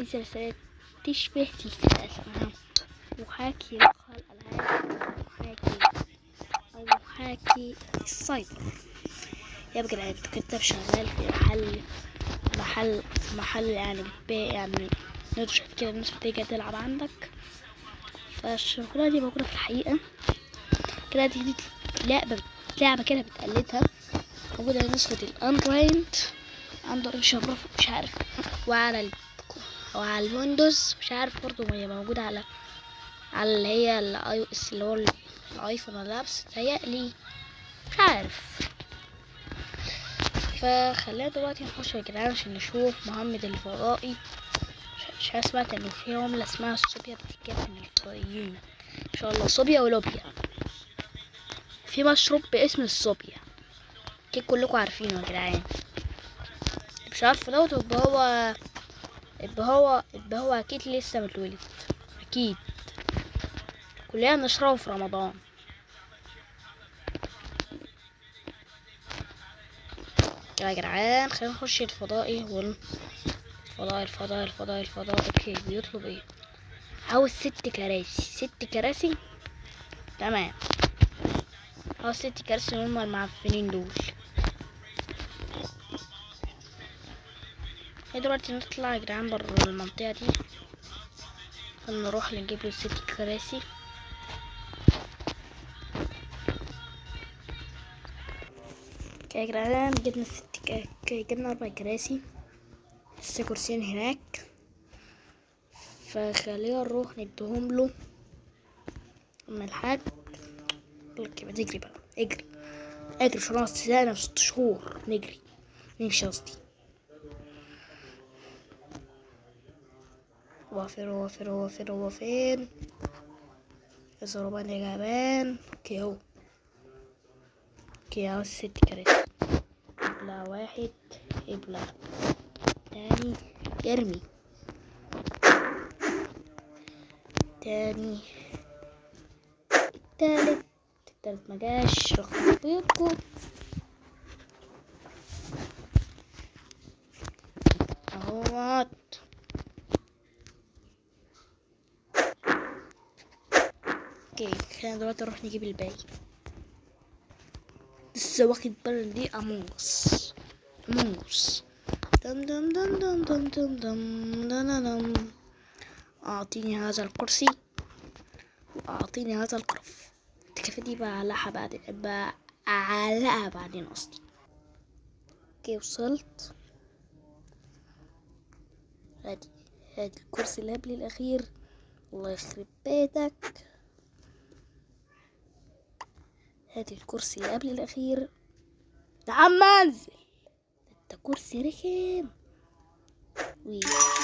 في سلسلة تشبه سلسلة اسمها محاكي لقاء الألعاب محاكي أو محاكي السايبر يبقى يعني بتكتب شغال في محل محل محل يعني بتبيع يعني نرشد كده الناس بتيجي تلعب عندك فالشغلانة دي موجودة في الحقيقة كده دي, دي لعبة لعبة كده بتقلدها موجودة على نسخة الأندرويد أندرويد شبرا مش عارف وعلى ال... وعلى الويندوز مش عارف برضه هي موجودة على على اللي هي الاي او اس اللي هو ال- الايفون ولا لا بس تهيألي مش عارف فخلينا دلوقتي نخش يا جدعان عشان نشوف محمد الفضائي مش- مش عارف سمعت انه في عملة اسمها الصوبيا بتتجاب من الفضائيين ان شاء الله صوبيا ولوبيا في مشروب باسم الصوبيا اكيد كلكم عارفينه يا جدعان مش عارف دوت يبقى هو يبقى هو يبقى هو اكيد لسه متولد اكيد كلنا بنشربه في رمضان يا جدعان خلينا نخش الفضائي ون الفضاء الفضاء الفضاء الفضاء اوكي بيطلب ايه عاوز ست كراسي ست كراسي تمام عاوز ست كراسي هما المعفنين دول هي دلوقتي نطلع يا جدعان برا المنطقة دي نروح نجيب له ست كراسي اوكي يا جدعان جبنا ست ك... ك- جبنا أربع كراسي لسه كرسيين هناك فخلينا نروح نديهم له أما الحاج لك يبقى تجري بقى اجري اجري عشان نقعد سنة في ست شهور نجري نمشي قصدي هو فين هو فين هو فين هو فين الزربان يا جبان اوكي اهو اوكي اهو ست كراسي ابلع واحد ابلع تاني ارمي تاني التالت التالت مجاش رقم بيضكم اهوت اوكي خلينا دلوقتي نروح نجيب الباقي لسه واخد بالي دي امونجس امونجس دم دم دم دم دم دم دم دم دم اعطيني هذا الكرسي واعطيني هذا القرف التكفى دي بعلقها بعدين بعلقها بعدين قصدي اوكي وصلت هادي هادي الكرسي اللي قبل الاخير الله يخرب بيتك هاتي الكرسي اللي قبل الأخير نعم منزل ده كرسي رخم وي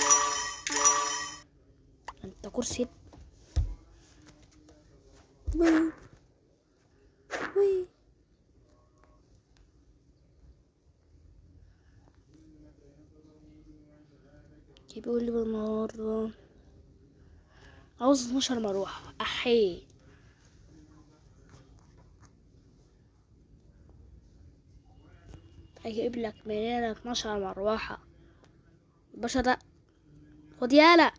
انت كرسي وي وي كيف بيقول لي بالنهار عاوز 12 مروحة أحيه اجيب لك منين 12 مروحة الباشا ده خد يالا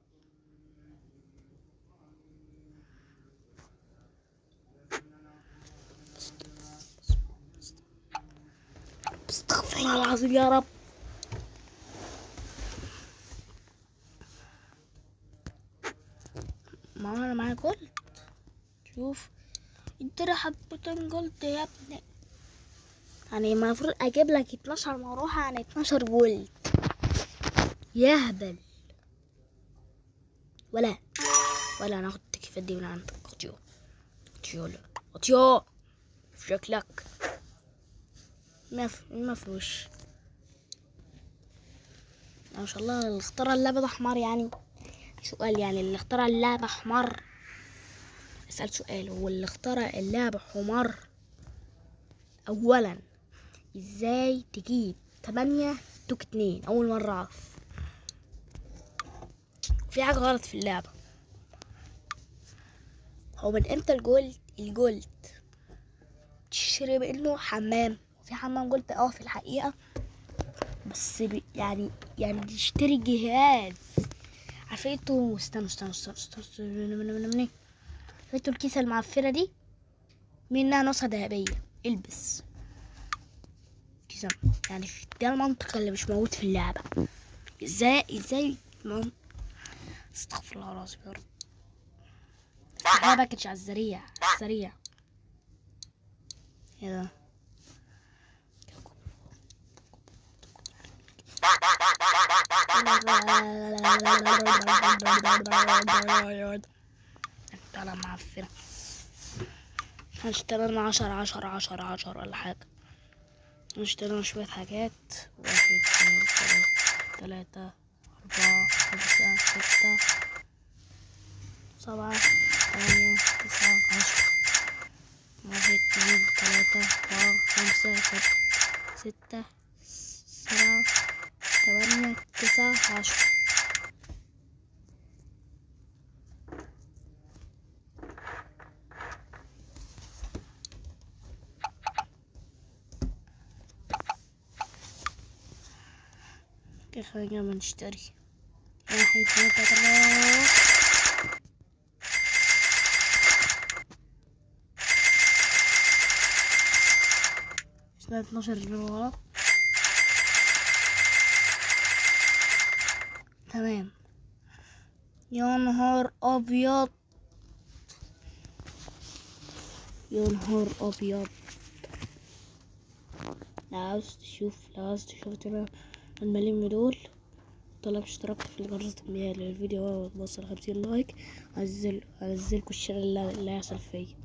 استغفر الله العظيم يا رب ما انا معايا قلت شوف انت حبتين قلت يا ابني يعني المفروض اجيب لك 12 مروحة عن 12 جولد يهبل ولا ولا انا اخد التكييفات دي من عندك اطيو اطيو لا اطيو شكلك ما ف... ما فلوس ما شاء الله اللي اخترع اللعبة ده حمار يعني سؤال يعني اللي اخترع اللعبة حمار اسأل سؤال هو اللي اخترع اللعبة حمار اولا ازاي تجيب تمانية توك اتنين اول مرة اعرف في حاجة غلط في اللعبة هو من امتى الجولد الجولد تشتري منه حمام في حمام جولد اه في الحقيقة بس بي يعني يعني تشتري جهاز عارفينتوا استنوا استنوا استنوا استنوا استنوا استنوا عارفينتوا الكيسة المعفرة دي منها نسخة ذهبية البس كيسة يعني في- ده المنطق اللي مش موجود في اللعبة ازاي ازاي من... استغفر الله العظيم يا رب افتحها باكج على السريع على السريع ايه ده طالع معفنة هنشتري لنا عشرة عشرة عشرة عشرة ولا حاجة نشتري لنا شوية حاجات واحد اتنين تلاتة تلاتة أربعة خمسة ستة سبعة ثمانية تسعة عشرة واحد اتنين تلاتة أربعة خمسة ستة ستة سبعة ثمانية تسعة عشرة كده خلينا ما نشتري واحد اتنين تلاتة أربعة اشتري اتناشر جنيه ورا تمام يا نهار أبيض يا نهار أبيض لو عاوز تشوف لو عاوز تشوف تمام المليم دول طلب اشتركت في الجرس التنبيه للفيديو وتوصل خمسين لايك انزل انزلكوا الشر اللي اللي هيحصل فيا